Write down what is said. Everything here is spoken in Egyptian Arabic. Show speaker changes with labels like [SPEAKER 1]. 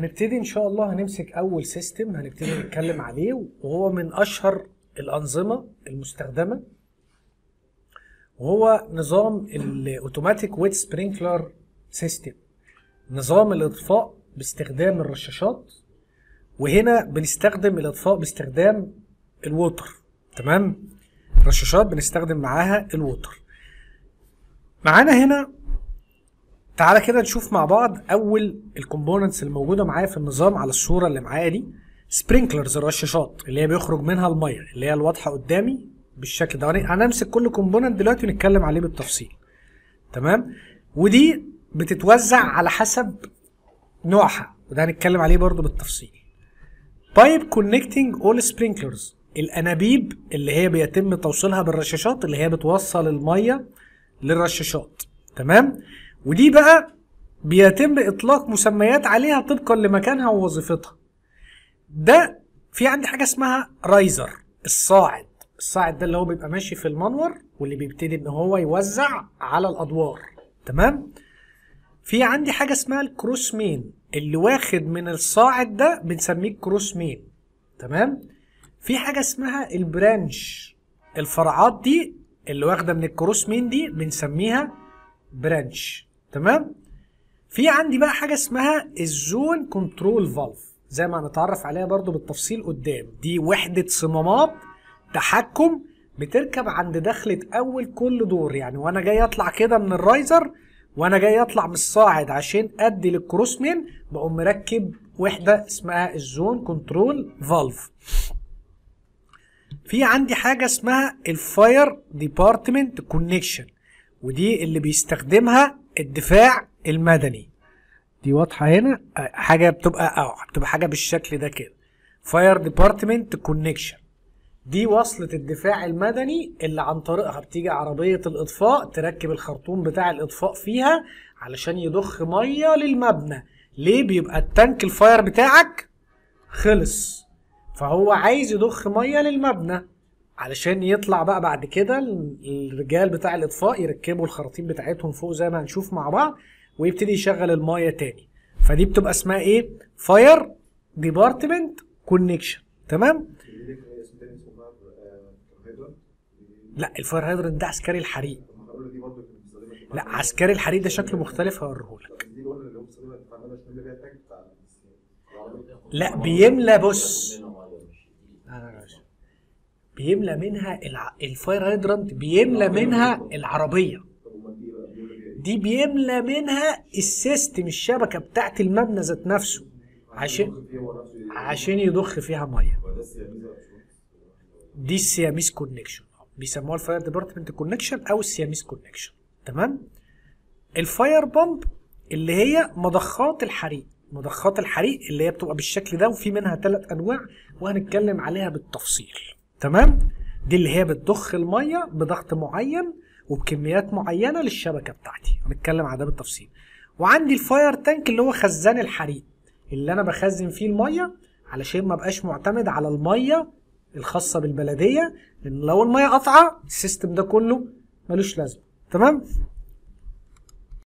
[SPEAKER 1] هنبتدي ان شاء الله هنمسك اول سيستم هنبتدي نتكلم عليه وهو من اشهر الانظمه المستخدمه وهو نظام الاوتوماتيك ويت سبرينكلر سيستم نظام الاطفاء باستخدام الرشاشات وهنا بنستخدم الاطفاء باستخدام الووتر تمام الرشاشات بنستخدم معاها الووتر معانا هنا تعالى كده نشوف مع بعض اول الكومبوننتس الموجوده معايا في النظام على الصوره اللي معايا دي سبرينكلرز الرشاشات اللي هي بيخرج منها الميه اللي هي الواضحه قدامي بالشكل ده هنمسك كل كومبوننت دلوقتي ونتكلم عليه بالتفصيل تمام ودي بتتوزع على حسب نوعها وده هنتكلم عليه برضو بالتفصيل بايب كونكتنج اول سبرينكلرز الانابيب اللي هي بيتم توصيلها بالرشاشات اللي هي بتوصل الميه للرشاشات تمام ودي بقى بيتم اطلاق مسميات عليها طبقا لمكانها ووظيفتها ده في عندي حاجه اسمها رايزر الصاعد الصاعد ده اللي هو بيبقى ماشي في المنور واللي بيبتدي ان هو يوزع على الادوار تمام في عندي حاجه اسمها الكروس مين اللي واخد من الصاعد ده بنسميه كروس مين تمام في حاجه اسمها البرانش الفرعات دي اللي واخده من الكروس مين دي بنسميها برانش تمام في عندي بقى حاجه اسمها الزون كنترول فالف زي ما هنتعرف عليها برضو بالتفصيل قدام دي وحده صمامات تحكم بتركب عند دخلة أول كل دور يعني وأنا جاي أطلع كده من الرايزر وأنا جاي أطلع من الصاعد عشان أدي للكروسمين بقوم مركب وحدة اسمها الزون كنترول فالف في عندي حاجة اسمها الفاير ديبارتمنت كونكشن ودي اللي بيستخدمها الدفاع المدني دي واضحة هنا حاجة بتبقى اه بتبقى حاجة بالشكل ده كده فاير ديبارتمنت كونكشن دي وصلة الدفاع المدني اللي عن طريقها بتيجي عربية الإطفاء تركب الخرطوم بتاع الإطفاء فيها علشان يضخ مية للمبنى ليه بيبقى التانك الفاير بتاعك خلص فهو عايز يضخ مية للمبنى علشان يطلع بقى بعد كده الرجال بتاع الإطفاء يركبوا الخراطيم بتاعتهم فوق زي ما هنشوف مع بعض ويبتدي يشغل المية تاني فدي بتبقى اسمها ايه فاير ديبارتمنت كونكشن تمام لا الفاير هيدرنت ده عسكري الحريق لا عسكري الحريق ده شكله مختلف هوريهولك لا بيملى بص بيملى منها الع... الفاير هيدرنت بيملى منها العربيه دي بيملى منها السيستم الشبكه بتاعت المبنى ذات نفسه عشان عشان يضخ فيها ميه دي السياميس كونكشن بيسموها الفاير ديبارتمنت كونكشن او السياميس كونكشن تمام الفاير بامب اللي هي مضخات الحريق مضخات الحريق اللي هي بتبقى بالشكل ده وفي منها ثلاث انواع وهنتكلم عليها بالتفصيل تمام دي اللي هي بتضخ الميه بضغط معين وبكميات معينه للشبكه بتاعتي هنتكلم على ده بالتفصيل وعندي الفاير تانك اللي هو خزان الحريق اللي انا بخزن فيه الميه علشان ما بقاش معتمد على الميه الخاصه بالبلديه لان لو الميه قطعه السيستم ده كله ملوش لازمه تمام